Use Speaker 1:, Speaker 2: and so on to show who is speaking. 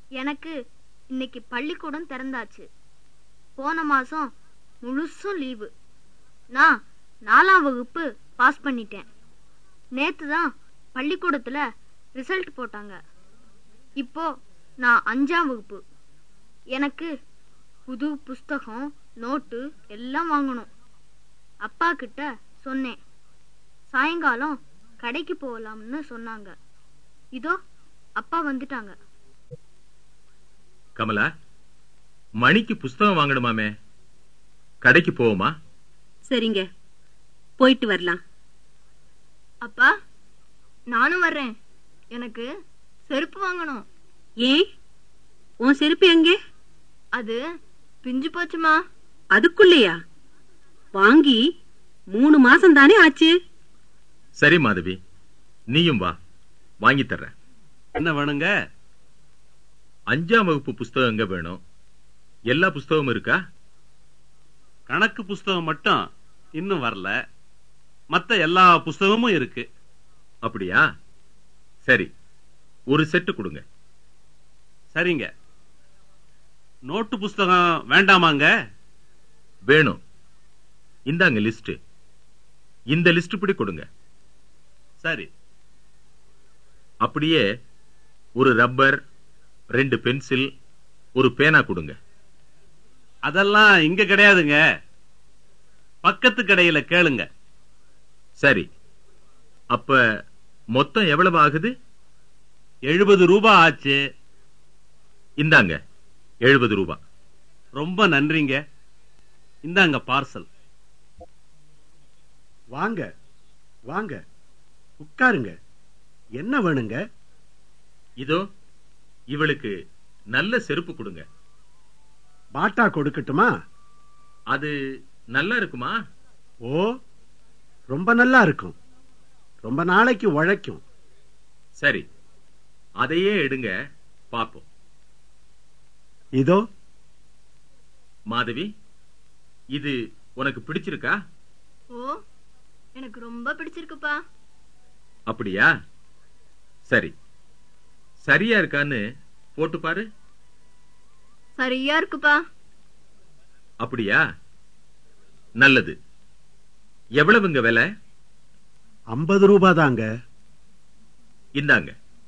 Speaker 1: எனக்கு இன்னைக்கு பள்ளிக்கூடம் திறந்தாச்சு போன மாசம் முழுசும் லீவு நான் நாலாம் வகுப்பு பாஸ் பண்ணிட்டேன் நேத்து தான் பள்ளிக்கூடத்துல ரிசல்ட் போட்டாங்க இப்போ நான் அஞ்சாம் வகுப்பு எனக்கு புது புஸ்தகம் நோட்டு எல்லாம் வாங்கணும் அப்பா கிட்ட சொன்னேன் சாயங்காலம் கடைக்கு போகலாம்னு சொன்னாங்க இதோ அப்பா வந்துட்டாங்க
Speaker 2: கமலா மணிக்கு புஸ்தகம் வாங்கணுமாமே கடைக்கு போவோமா
Speaker 3: சரிங்க போயிட்டு வரலாம்
Speaker 1: அப்பா நானும் வர்றேன் எனக்கு செருப்பு வாங்கணும்
Speaker 3: ஏன் உன் செருப்பு எங்கே
Speaker 1: அது பிஞ்சு போச்சுமா
Speaker 3: அதுக்குள்ளேயா வாங்கி மூணு மாசம் தானே ஆச்சு
Speaker 2: சரி மாதவி நீயும் வா வாங்கி தர்றேன்
Speaker 4: என்ன வேணுங்க
Speaker 2: அஞ்சாம் வகுப்பு புஸ்தகம் எங்க வேணும் எல்லா புஸ்தகமும் இருக்கா
Speaker 4: கணக்கு புஸ்தகம் மட்டும் இன்னும் வரல மத்த எல்லா புஸ்தகமும் இருக்கு
Speaker 2: அப்படியா சரி ஒரு செட்டு கொடுங்க
Speaker 4: சரிங்க நோட்டு புஸ்தகம் வேண்டாமாங்க
Speaker 2: வேணும் இந்தாங்க லிஸ்ட் இந்த லிஸ்ட் படி கொடுங்க
Speaker 4: சரி
Speaker 2: அப்படியே ஒரு ரப்பர் ரெண்டு பென்சில் ஒரு பேனா கொடுங்க
Speaker 4: அதெல்லாம் இங்க கிடையாதுங்க பக்கத்து கடையில கேளுங்க
Speaker 2: சரி அப்ப மொத்தம் எவ்வளவு ஆகுது
Speaker 4: எழுபது ரூபாய் ஆச்சு
Speaker 2: இந்தாங்க எழுபது ரூபாய்
Speaker 4: ரொம்ப நன்றிங்க இந்தாங்க பார்சல்
Speaker 5: வாங்க வாங்க உட்காருங்க என்ன வேணுங்க
Speaker 2: இதோ இவளுக்கு நல்ல செருப்பு கொடுங்க
Speaker 5: பாட்டா கொடுக்கட்டுமா
Speaker 2: அது நல்லா இருக்குமா
Speaker 5: ஓ ரொம்ப நல்லா இருக்கும் ரொம்ப நாளைக்கு உழைக்கும்
Speaker 2: சரி அதையே எடுங்க பாப்போம்
Speaker 5: இதோ
Speaker 2: மாதவி இது உனக்கு பிடிச்சிருக்கா
Speaker 1: ஓ எனக்கு ரொம்ப பிடிச்சிருக்குப்பா
Speaker 2: அப்படியா சரி சரியா இருக்கான்னு போட்டு பாரு
Speaker 1: சரியா இருக்குப்பா
Speaker 2: அப்படியா நல்லது எவ்வளவுங்க விலை
Speaker 5: ஐம்பது ரூபாய் தாங்க
Speaker 2: இந்தாங்க